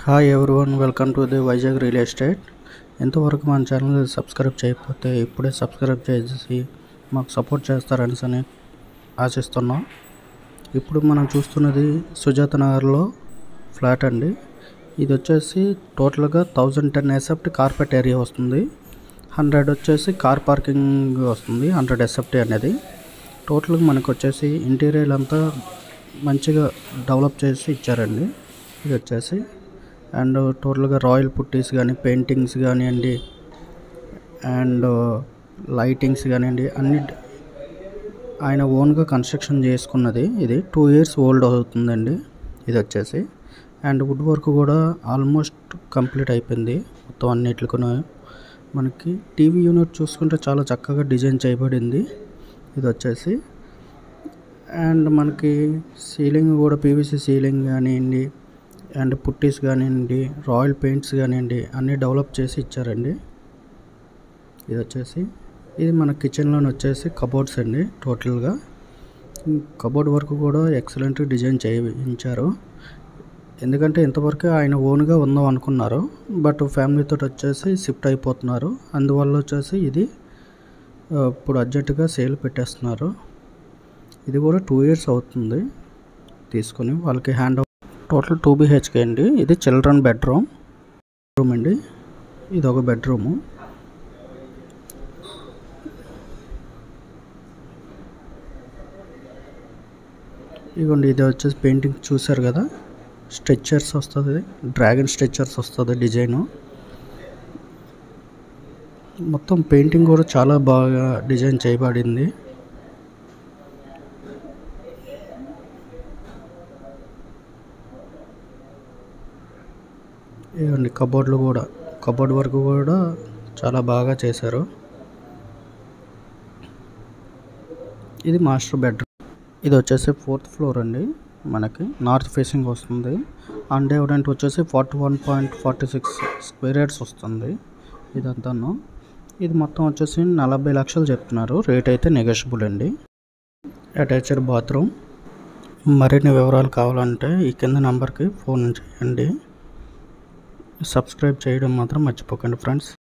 hi everyone welcome to the Vizag real estate ఎంతవరకు మన channel subscribe చేయకపోతే ఇప్పుడే సబ్స్క్రైబ్ చేసి మాకు సపోర్ట్ చేస్తారని అని ఆశిస్తున్నాం ఇప్పుడు మనం చూస్తున్నది సుజాత నగర్లో ఫ్లాట్ అండి ఇది వచ్చేసి టోటల్గా thousand ten SFT carpet area వస్తుంది హండ్రెడ్ వచ్చేసి కార్ పార్కింగ్ వస్తుంది హండ్రెడ్ ఎస్ఎఫ్టీ అనేది టోటల్గా మనకు వచ్చేసి ఇంటీరియర్ అంతా మంచిగా డెవలప్ చేసి ఇచ్చారండి ఇది వచ్చేసి అండ్ టోటల్గా రాయల్ పుట్టీస్ కానీ పెయింటింగ్స్ కానివ్వండి అండ్ లైటింగ్స్ కానివ్వండి అన్ని ఆయన ఓన్గా కన్స్ట్రక్షన్ చేసుకున్నది ఇది టూ ఇయర్స్ ఓల్డ్ అవుతుందండి ఇది వచ్చేసి అండ్ వుడ్ వర్క్ కూడా ఆల్మోస్ట్ కంప్లీట్ అయిపోయింది మొత్తం అన్నిటికీ మనకి టీవీ యూనిట్ చూసుకుంటే చాలా చక్కగా డిజైన్ చేయబడింది ఇది వచ్చేసి అండ్ మనకి సీలింగ్ కూడా పీవీసీ సీలింగ్ కానివ్వండి అండ్ పుట్టీస్ కానివ్వండి రాయల్ పెయింట్స్ కానివ్వండి అన్నీ డెవలప్ చేసి ఇచ్చారండి ఇది వచ్చేసి ఇది మన కిచెన్లోని వచ్చేసి కబోర్డ్స్ అండి టోటల్గా కబోర్డ్ వర్క్ కూడా ఎక్సలెంట్ డిజైన్ చేయించారు ఎందుకంటే ఇంతవరకు ఆయన ఓన్గా ఉందాం అనుకున్నారు బట్ ఫ్యామిలీతో వచ్చేసి షిఫ్ట్ అయిపోతున్నారు అందువల్ల వచ్చేసి ఇది ఇప్పుడు అర్జెంటుగా సేల్ పెట్టేస్తున్నారు ఇది కూడా టూ ఇయర్స్ అవుతుంది తీసుకొని వాళ్ళకి హ్యాండ్ టోటల్ టూ బీహెచ్కే అండి ఇది చిల్డ్రన్ బెడ్రూమ్ రూమ్ అండి ఇది ఒక బెడ్రూము ఇదిగోండి ఇది వచ్చేసి పెయింటింగ్ చూసారు కదా స్ట్రెచ్చర్స్ వస్తుంది డ్రాగన్ స్ట్రెచ్చర్స్ వస్తుంది డిజైను మొత్తం పెయింటింగ్ కూడా చాలా బాగా డిజైన్ చేయబడింది ఇవ్వండి కబోర్డ్లు కూడా కబోర్డ్ వర్క్ కూడా చాలా బాగా చేశారు ఇది మాస్టర్ బెడ్రూమ్ ఇది వచ్చేసి ఫోర్త్ ఫ్లోర్ అండి మనకి నార్త్ ఫేసింగ్ వస్తుంది అండ్ ఎవరెంట్ వచ్చేసి forty one point forty six square yards వస్తుంది ఇదంతాను ఇది మొత్తం వచ్చేసి నలభై లక్షలు చెప్తున్నారు రేట్ అయితే నెగోషియబుల్ అండి అటాచ్డ్ బాత్రూమ్ మరిన్ని వివరాలు కావాలంటే ఈ కింద నెంబర్కి ఫోన్ చేయండి సబ్స్క్రైబ్ చేయడం మాత్రం మర్చిపోకండి ఫ్రెండ్స్